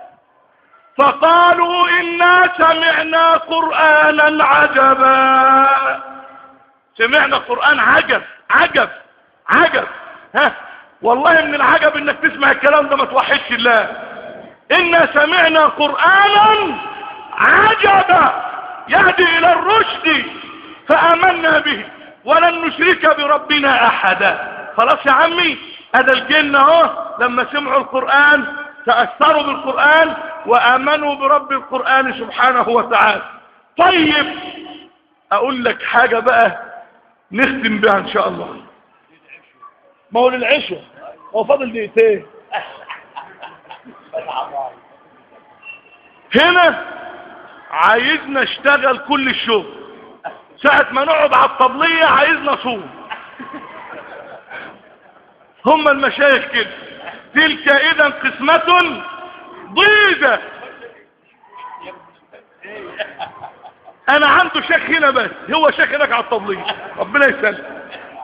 فقالوا انا سمعنا قرآنا عجبا سمعنا قرآن عجب عجب عجب ها والله من العجب انك تسمع الكلام ده ما توحدش الله انا سمعنا قرآنا عجبا يهدي الى الرشد فامنا به ولن نشرك بربنا احدا خلاص يا عمي هذا الجن اهو لما سمعوا القرآن تأثروا بالقرآن وامنوا برب القرآن سبحانه وتعالى طيب اقول لك حاجة بقى نختم بها ان شاء الله ما هو للعشاء هو فاضل دقيقتين هنا عايزنا اشتغل كل الشغل ساعة ما نقعد على الطبلية عايزنا صوم هم المشايخ كده تلك اذا قسمة ضيزة انا عنده شيخ هنا بس هو شيخ هناك على الطبلية ربنا يسلم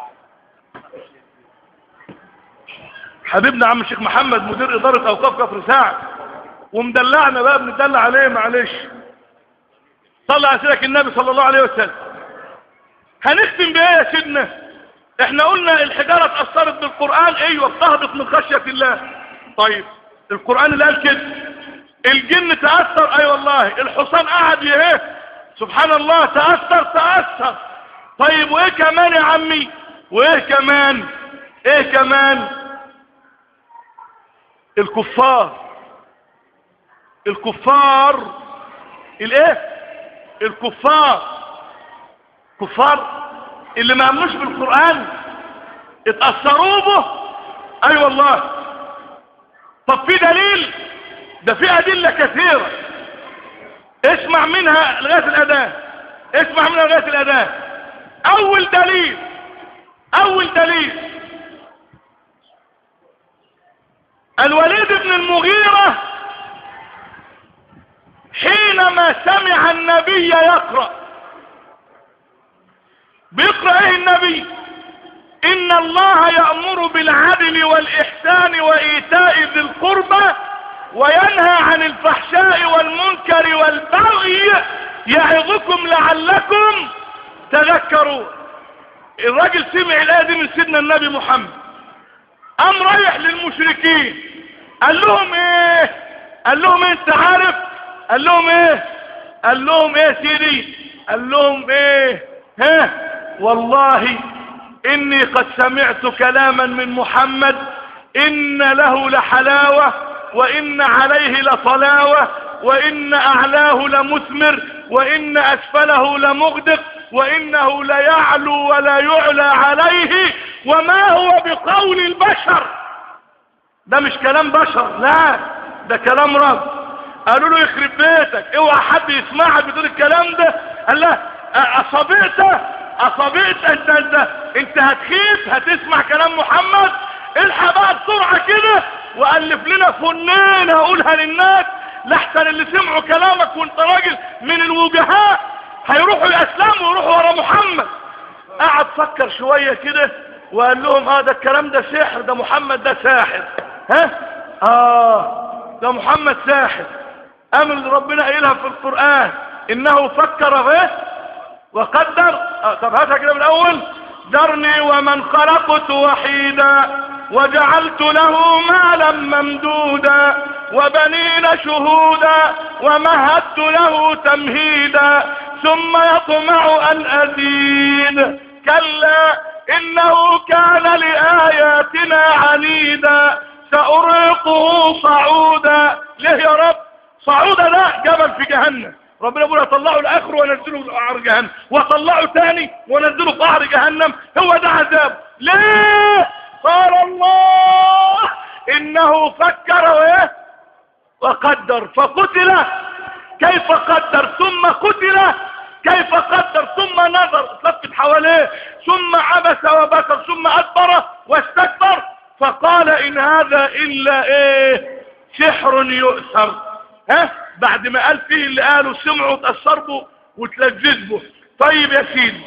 حبيبنا عم الشيخ محمد مدير ادارة اوقاف كفر ساعة ومدلعنا بقى بندلع عليه معلش صلى على سيدك النبي صلى الله عليه وسلم هنختم بايه يا سيدنا احنا قلنا الحجارة اتأثرت بالقرآن ايوه بتهبط من خشية الله طيب القرآن اللي قال كده الجن تأثر اي والله الحصان قعد ايه سبحان الله تأثر تأثر طيب وايه كمان يا عمي وايه كمان ايه كمان الكفار الكفار الايه الكفار كفار اللي ما امنوش بالقرآن اتأثروا به اي أيوة والله طب في دليل ده في ادلة كثيرة اسمع منها لغاية الاداء اسمع منها لغاية الاداء اول دليل اول دليل الوليد بن المغيرة حينما سمع النبي يقرأ بيقرأ ايه النبي ان الله يأمر بالعدل والاحسان وايتاء ذي القربى وينهى عن الفحشاء والمنكر والبغي يعظكم لعلكم تذكرون الراجل سمع الايه دي من سيدنا النبي محمد قام رايح للمشركين قال لهم ايه قال لهم انت عارف قال لهم ايه قال لهم ايه سيدي قال لهم ايه ها والله اني قد سمعت كلاما من محمد ان له لحلاوة وان عليه لصلاوة وان اعلاه لمثمر وان اسفله لمغدق وانه ليعلو ولا يعلى عليه وما هو بقول البشر ده مش كلام بشر لا ده كلام رب قالوا له يخرب بيتك اوعى حد يسمعك بتقول الكلام ده قال له اصابئت اصابئت انت انت انت هتخيف هتسمع كلام محمد الحق بقى بسرعه كده والف لنا فنين هقولها للناس لحسن اللي سمعوا كلامك وانت راجل من الوجهاء هيروحوا يسلموا ويروحوا ورا محمد قعد فكر شوية كده وقال لهم اه ده الكلام ده سحر ده محمد ده ساحر ها اه ده محمد ساحر امر اللي ربنا قايلها في القرآن انه فكر به وقدر آه طب هاتها كده من الاول ذرني ومن خلقت وحيدا وجعلت له مالا ممدودا وبنين شهودا ومهدت له تمهيدا ثم يطمع ان ازيد كلا انه كان لآياتنا عنيدا سأرهقه صعودا ليه يا رب صعودا لا جبل في جهنم ربنا يقول اطلعه الاخر وانزله في قعر جهنم واطلعه تاني وانزله في قعر جهنم هو ده عذاب ليه قال الله انه فكر وايه وقدر فقتل كيف قدر ثم قتل كيف قدر ثم نظر اتلفت حواليه ثم عبس وبكر ثم ادبر واستكبر فقال ان هذا الا ايه سحر يؤثر ها بعد ما قال فيه اللي قالوا سمعوا تأثروا وتلذذوا طيب يا سيدي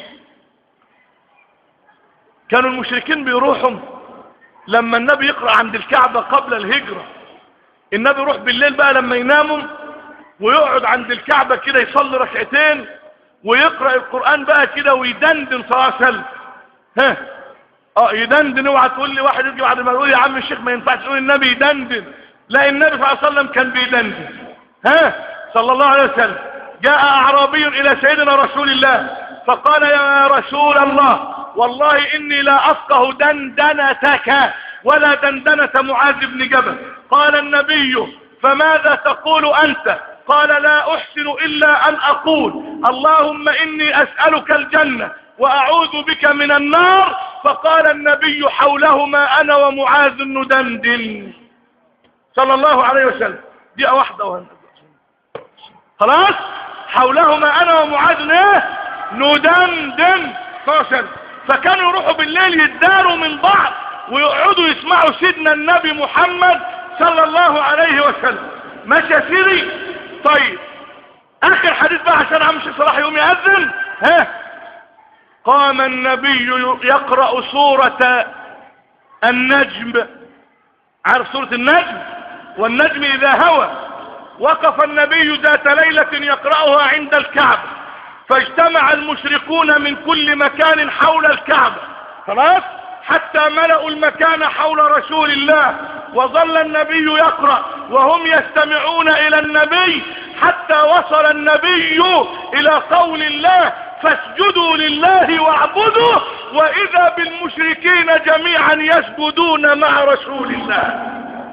كانوا المشركين بيروحوا لما النبي يقرأ عند الكعبة قبل الهجرة النبي يروح بالليل بقى لما يناموا ويقعد عند الكعبة كده يصلي ركعتين ويقرأ القرآن بقى كده ويدندن صلى الله عليه وسلم ها اه يدندن اوعى تقول لي واحد يجي بعد ما يقول يا عم الشيخ ما ينفعش تقول النبي يدندن لا النبي صلى الله عليه وسلم كان بيدندن ها صلى الله عليه وسلم جاء اعرابي الى سيدنا رسول الله فقال يا رسول الله والله اني لا افقه دندنتك ولا دندنة معاذ بن جبل قال النبي فماذا تقول انت قال لا احسن الا ان اقول اللهم اني اسألك الجنة واعوذ بك من النار فقال النبي حولهما انا ومعاذ ندندن صلى الله عليه وسلم دي واحدة وهن خلاص حولهما انا ومعاذ ايه ندندن صلى فكانوا يروحوا بالليل يداروا من بعض ويقعدوا يسمعوا سيدنا النبي محمد صلى الله عليه وسلم ماشي يا سيدي طيب اخر حديث بقى عشان عم الشيخ صلاح يقوم يأذن ها قام النبي يقرأ سورة النجم عارف سورة النجم والنجم اذا هوى وقف النبي ذات ليلة يقرأها عند الكعبة فاجتمع المشركون من كل مكان حول الكعبة خلاص حتى ملأوا المكان حول رسول الله وظل النبي يقرأ وهم يستمعون إلى النبي حتى وصل النبي إلى قول الله فاسجدوا لله واعبدوا وإذا بالمشركين جميعا يسجدون مع رسول الله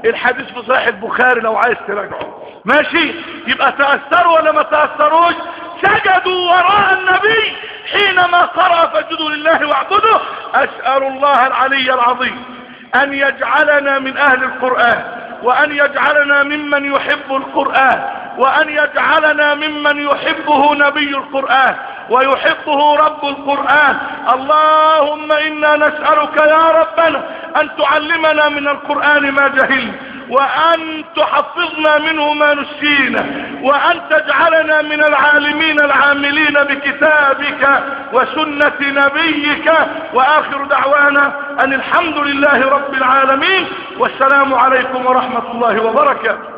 الحديث في صحيح البخاري لو عايز تراجعه ماشي يبقى تأثروا ولا ما تأثروش سجدوا وراء النبي حينما قرأ فاسجدوا لله واعبدوا أسأل الله العلي العظيم أن يجعلنا من أهل القرآن وأن يجعلنا ممن يحب القرآن وأن يجعلنا ممن يحبه نبي القرآن ويحبه رب القرآن اللهم إنا نسألك يا ربنا أن تعلمنا من القرآن ما جهلنا وأن تحفظنا منه ما نسينا وأن تجعلنا من العالمين العاملين بكتابك وسنة نبيك وآخر دعوانا أن الحمد لله رب العالمين والسلام عليكم ورحمة الله وبركاته